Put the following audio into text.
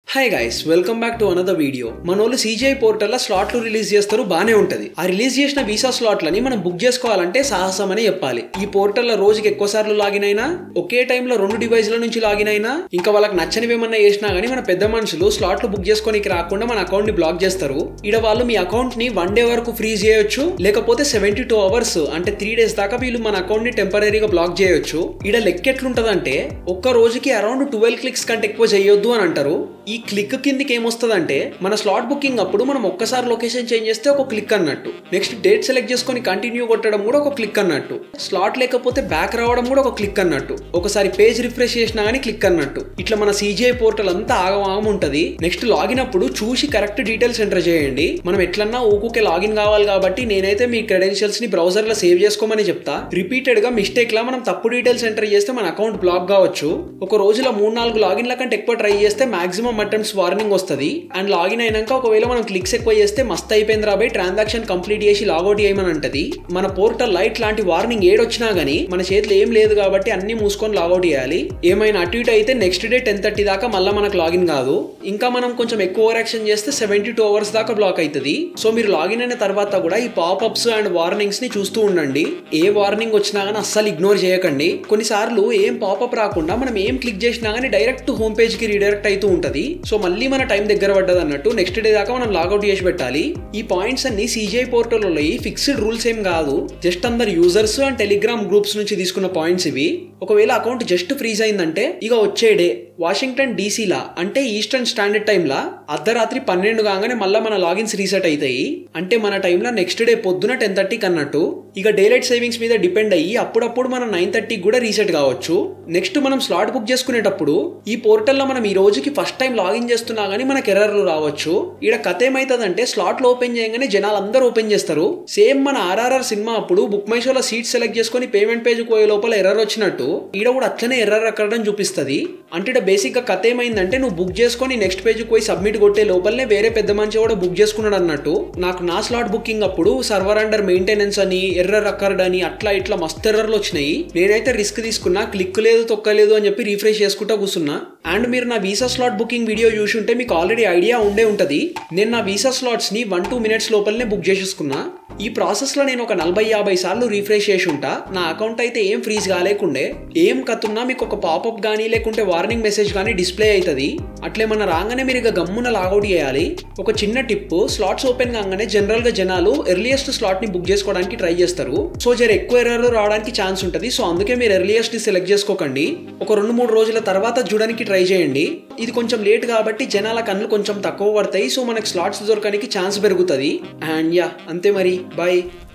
hi guys welcome back to another video మనోళ్ళు CGI పోర్టల్లో స్లాట్లు రిలీజ్ చేస్తారు బానే ఉంటది ఆ రిలీజ్ చేసిన వీసా స్లాట్లని మనం బుక్ చేసుకోవాలంటే సాహసం అని చెప్పాలి ఈ పోర్టల్లో రోజుకి ఎక్కువ సార్లు లాగిన్ అయినా ఒకే టైంలో రెండు డివైజ్ల నుంచి లాగిన్ అయినా ఇంకా వాళ్ళకి నచ్చనివి ఏమన్నా చేసినా గానీ మన పెద్ద మనుషులు స్లాట్లు బుక్ చేసుకోనికి రాకుండా మన అకౌంట్ ని బ్లాక్ చేస్తారు ఇడ వాళ్ళు మీ అకౌంట్ ని వన్ డే వరకు ఫ్రీజ్ చేయొచ్చు లేకపోతే సెవెంటీ టూ అవర్స్ అంటే త్రీ డేస్ దాకా వీళ్ళు మన అకౌంట్ ని టెంపరీగా బ్లాక్ చేయొచ్చు ఇడ లెక్క ఎట్లుంటదంటే ఒక్క రోజుకి అరౌండ్ ట్వెల్వ్ క్లిక్స్ కంటే ఎక్కువ చేయొద్దు అని అంటారు ఈ క్లిక్ కిందికి ఏమొస్తుందంటే మన స్లాట్ బుకింగ్ అప్పుడు మనం ఒక్కసారి లొకేషన్ చేంజ్ చేస్తే ఒక క్లిక్ అన్నట్టు నెక్స్ట్ డేట్ సెలెక్ట్ చేసుకొని కంటిన్యూ కొట్టడం కూడా ఒక క్లిక్ అన్నట్టు స్లాట్ లేకపోతే బ్యాక్ రావడం కూడా ఒక క్లిక్ అన్నట్టు ఒకసారి పేజ్ రిఫ్రెష్ చేసినా గానీ క్లిక్ అన్నట్టు ఇట్లా మన సీజీఐ పోర్టల్ అంతా ఆగమాగం ఉంటది నెక్స్ట్ లాగిన్ అప్పుడు చూసి కరెక్ట్ డీటెయిల్స్ ఎంటర్ చేయండి మనం ఎట్లన్నా ఊకుకే లాగిన్ కావాలి కాబట్టి నేనైతే మీ క్రెడెన్షియల్స్ ని బ్రౌజర్ లో సేవ్ చేసుకోమని చెప్తా రిపీటెడ్ గా మిస్టేక్ లా మనం తప్పు డీటెయిల్స్ ఎంటర్ చేస్తే మన అకౌంట్ బ్లాక్ కావచ్చు ఒక రోజులో మూడు నాలుగు లాగిన్ల కంటే ఎక్కువ ట్రై చేస్తే మాక్సిమం అటెంప్ట్స్ వార్నింగ్ వస్తుంది అండ్ లాగిన్ అయినాక ఒకవేళ మనం క్లిక్స్ ఎక్కువ చేస్తే మస్త్ అయిపోయింది రాబోయ్ ట్రాన్సాక్షన్ కంప్లీట్ చేసి లాగౌట్ చేయమని అంటది మన పోర్టల్ లైట్ లాంటి వార్నింగ్ ఏడొచ్చినా గానీ మన చేతిలో ఏం లేదు కాబట్టి అన్ని మూసుకొని లాగౌట్ చేయాలి ఏమైనా అటు ఇటు అయితే నెక్స్ట్ డే టెన్ థర్టీ దాకా మళ్ళీ మనకు లాగిన్ కాదు ఇంకా మనం కొంచెం ఎక్కువ ఓవర్ యాక్షన్ చేస్తే సెవెంటీ టూ అవర్స్ దాకా బ్లాక్ అవుతుంది సో మీరు లాగిన్ అయిన తర్వాత కూడా ఈ పాపప్స్ అండ్ వార్నింగ్స్ ని చూస్తూ ఉండండి ఏ వార్నింగ్ వచ్చినా గానీ అస్సలు ఇగ్నోర్ చేయకండి కొన్నిసార్లు ఏం పాపప్ రాకుండా మనం ఏం క్లిక్ చేసినా గానీ డైరెక్ట్ హోమ్ పేజ్ కి రీడైరెక్ట్ అవుతూ ఉంటది సో మళ్ళీ మన టైం దగ్గర పడ్డది అన్నట్టు నెక్స్ట్ డే దాకా మనం లాగౌట్ చేసి పెట్టాలి ఈ పాయింట్స్ అన్ని సీజీఐ పోర్టల్లో ఫిక్స్డ్ రూల్స్ ఏం కాదు జస్ట్ అందరు యూజర్స్ అండ్ టెలిగ్రామ్ గ్రూప్స్ నుంచి తీసుకున్న పాయింట్స్ ఇవి ఒకవేళ అకౌంట్ జస్ట్ ఫ్రీజ్ అయిందంటే ఇక వచ్చే డే వాషింగ్టన్ డీసీలా అంటే ఈస్టర్న్ స్టాండర్డ్ టైంలా అర్ధరాత్రి పన్నెండు కాగానే మళ్ళీ మన లాగిన్స్ రీసెట్ అవుతాయి అంటే మన టైంలో నెక్స్ట్ డే పొద్దున టెన్ థర్టీకి అన్నట్టు ఇక డేలైట్ సేవింగ్స్ మీద డిపెండ్ అయ్యి అప్పుడప్పుడు మనం నైన్ థర్టీకి కూడా రీసెట్ కావచ్చు నెక్స్ట్ మనం స్లాట్ బుక్ చేసుకునేటప్పుడు ఈ పోర్టల్లో మనం ఈ రోజుకి ఫస్ట్ టైం లాగిన్ చేస్తున్నా గానీ మనకు ఎర్రర్లు రావచ్చు ఈడ కథ ఏమైతుందంటే స్లాట్లు ఓపెన్ చేయగానే జనాలు అందరూ ఓపెన్ చేస్తారు సేమ్ మన ఆర్ఆర్ఆర్ సినిమా అప్పుడు బుక్ మై షోలో సీట్ సెలెక్ట్ చేసుకొని పేమెంట్ పేజ్ పోయే లోపల ఎర్రర్ వచ్చినట్టు ఈడ కూడా అట్లనే ఎర్రర్ అక్కడని చూపిస్తుంది అంటే ఇక్కడ బేసిక్ గా కథ ఏమైందంటే నువ్వు బుక్ చేసుకొని నెక్స్ట్ పేజ్ పోయి సబ్మిట్ కొట్టే లోపలనే వేరే పెద్ద మంచి కూడా బుక్ చేసుకున్నాడు అన్నట్టు నాకు నా స్లాట్ బుకింగ్ అప్పుడు సర్వర్ అండర్ మెయింటెనెన్స్ అని ఎర్రర్ అక్కర్డ్ అని అట్లా ఇట్లా మస్తు ఎర్రర్లు వచ్చినాయి నేనైతే రిస్క్ తీసుకున్నా క్లిక్ లేదు తొక్కలేదు అని చెప్పి రీఫ్రెష్ చేసుకుంటా కూర్చున్నా అండ్ మీరు నా వీసా స్లాట్ బుకింగ్ వీడియో చూసి ఉంటే మీకు ఆల్రెడీ ఐడియా ఉండే ఉంటది నేను నా వీసా స్లాట్స్ ని వన్ టూ మినిట్స్ లోపలనే బుక్ చేసేసుకున్నా ఈ ప్రాసెస్ లో నేను ఒక నలభై యాభై సార్లు రీఫ్రెష్ చేసి ఉంటా నా అకౌంట్ అయితే ఏం ఫ్రీజ్ కాలేకుండే ఏం కతున్నా మీకు ఒక పాపప్ కానీ లేకుంటే వార్నింగ్ మెసేజ్ కానీ డిస్ప్లే అవుతుంది అట్లేమన్నా రాగానే మీరు ఇక గమ్మున లాగౌట్ చేయాలి ఒక చిన్న టిప్ స్లాట్స్ ఓపెన్ కాగానే జనరల్ గా జనాలు ఎర్లియస్ట్ స్లాట్ ని బుక్ చేసుకోవడానికి ట్రై చేస్తారు సో జర ఎక్కువ ఎర్రర్లు రావడానికి ఛాన్స్ ఉంటుంది సో అందుకే మీరు ఎర్లియస్ట్ సెలెక్ట్ చేసుకోకండి ఒక రెండు మూడు రోజుల తర్వాత చూడడానికి ట్రై చేయండి ఇది కొంచెం లేట్ కాబట్టి జనాల కన్నులు కొంచెం తక్కువ పడతాయి సో మనకి స్లాట్స్ దొరకడానికి ఛాన్స్ పెరుగుతుంది అండ్ యా అంతే మరి బాయ్